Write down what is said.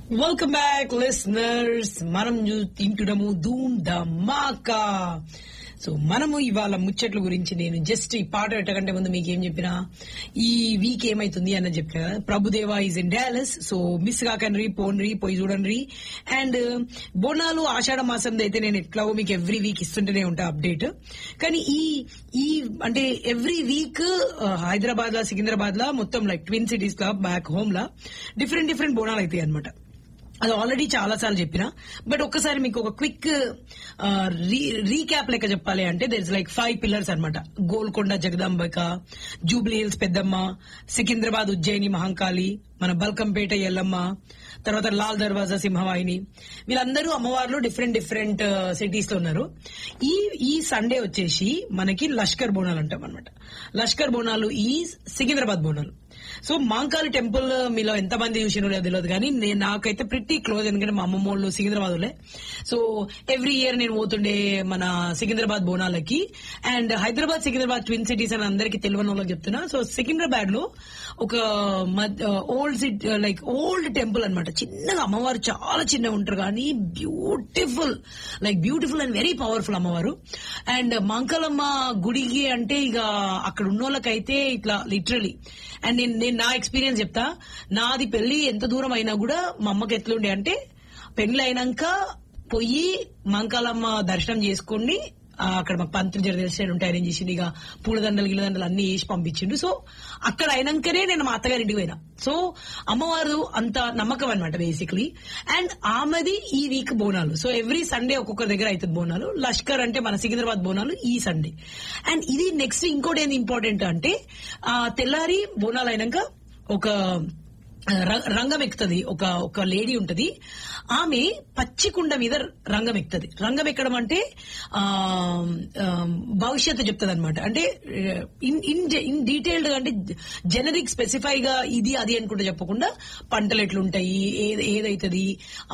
welcome back listeners మనం చూ- తింటున్నాము ధూమ్ ధమాకా సో మనము ఇవాళ ముచ్చట్ల గురించి నేను జస్ట్ ఈ పాట పెట్టకంటే ముందు మీకు ఏం చెప్పినా ఈ వీక్ ఏమైతుంది అన్నది చెప్పిన కదా Prabhudeva is in Dallas so miss కాకండ్రి పోన్రి పోయి చూడండి అండ్ బోనాలు ఆషాఢ మాసం అయితే నేను ఎట్లాగో మీకు ఎవ్రీ వీక్ ఇస్తుంటేనే ఉంటా అప్డేట్ కానీ ఈ ఈ అంటే ఎవ్రీ వీక్ హైదరాబాద్ లా సికింద్రాబాద్ లా మొత్తం లైక్ ట్విన్ సిటీస్ లా బ్యాక్ హోమ్ లా డిఫరెంట్ డిఫరెంట్ బోనాలు అవుతాయి అనమాట అది ఆల్రెడీ చాలా సార్లు చెప్పిన బట్ ఒక్కసారి మీకు ఒక క్విక్ రీక్యాప్ లెక్క చెప్పాలి అంటే there is like five pillars అన్నమాట గోల్కొండ జగదాంబిక జూబ్లీ హిల్స్ పెద్దమ్మ సికింద్రాబాద్ ఉజ్జయిని మహంకాళి మన బల్కంపేట ఎల్లమ్మ తర్వాత లాల్ దర్వాజా సింహవాహిని వీళ్ళందరూ అమ్మవార్లు డిఫరెంట్ డిఫరెంట్ సిటీస్ లో ఉన్నారు ఈ ఈ సండే వచ్చేసి మనకి లష్కర్ బోనాలు అంటాం అనమాట లష్కర్ బోనాలు ఈ సికింద్రాబాద్ బోనాలు సో మాంకాళి టెంపుల్ మీలో ఎంత మంది చూసినో లేదో తెలియదు కానీ నేను నాకైతే ప్రిట్టి క్లోజ్ ఎందుకంటే మా అమ్మమ్మ వాళ్ళు సికింద్రాబాద్లే సో ఎవ్రీ ఇయర్ నేను పోతుండే మన సికింద్రాబాద్ బోనాలకి and Hyderabad Secunderabad twin cities అని అందరికి తెలియని వాళ్ళకి చెప్తున్నా సో సికింద్రాబాద్ లో ఒక old city like old temple అన్నమాట చిన్నగా అమ్మవారు చాలా చిన్నగా ఉంటారు కానీ beautiful like beautiful and very powerful అమ్మవారు అండ్ మాంకాలమ్మ గుడికి అంటే ఇక అక్కడ ఉన్న వాళ్ళకైతే ఇట్లా లిటరలీ అండ్ నేను నేను నా ఎక్స్పీరియన్స్ చెప్తా నాది పెళ్లి ఎంత దూరం అయినా కూడా మా అమ్మకి ఎట్లుండే అంటే పెళ్లి అయినాక పోయి మంకాలమ్మ దర్శనం చేసుకోండి ఆ, అక్కడ మాకు పంతులు జర తెలిసిన ఉంటాయి ఆయన చేసిండు ఇక పూలదండలు గిలదండలు అన్ని వేసి పంపించిండు సో అక్కడ అయినాకనే నేను మా అత్తగారింటికి పోయినా సో అమ్మవారు అంత నమ్మకం అనమాట బేసిక్లీ అండ్ ఆమెది ఈ week Bonalu so every Sunday ఒక్కొక్కరి దగ్గర అవుతుంది బోనాలు లష్కర్ అంటే మన సికింద్రాబాద్ బోనాలు ఈ సండే అండ్ ఇది నెక్స్ట్ ఇంకోటి ఏంది ఇంపార్టెంట్ అంటే ఆ, తెల్లారి బోనాలు అయినాక ఒక ర- రంగం ఎక్కుతుంది ఒక ఒక లేడీ ఉంటది ఆమె పచ్చి కుండ మీద రంగం ఎక్కుతుంది రంగం ఎక్కడం అంటే ఆ ఆ, భవిష్యత్తు చెప్తుంది అనమాట అంటే ఇన్ ఇన్ ఇన్ డీటెయిల్డ్ గా అంటే జనరిక్ స్పెసిఫై గా ఇది అది అనుకుంటే చెప్పకుండా పంటలు ఎట్లుంటాయి ఏది ఏదైతుంది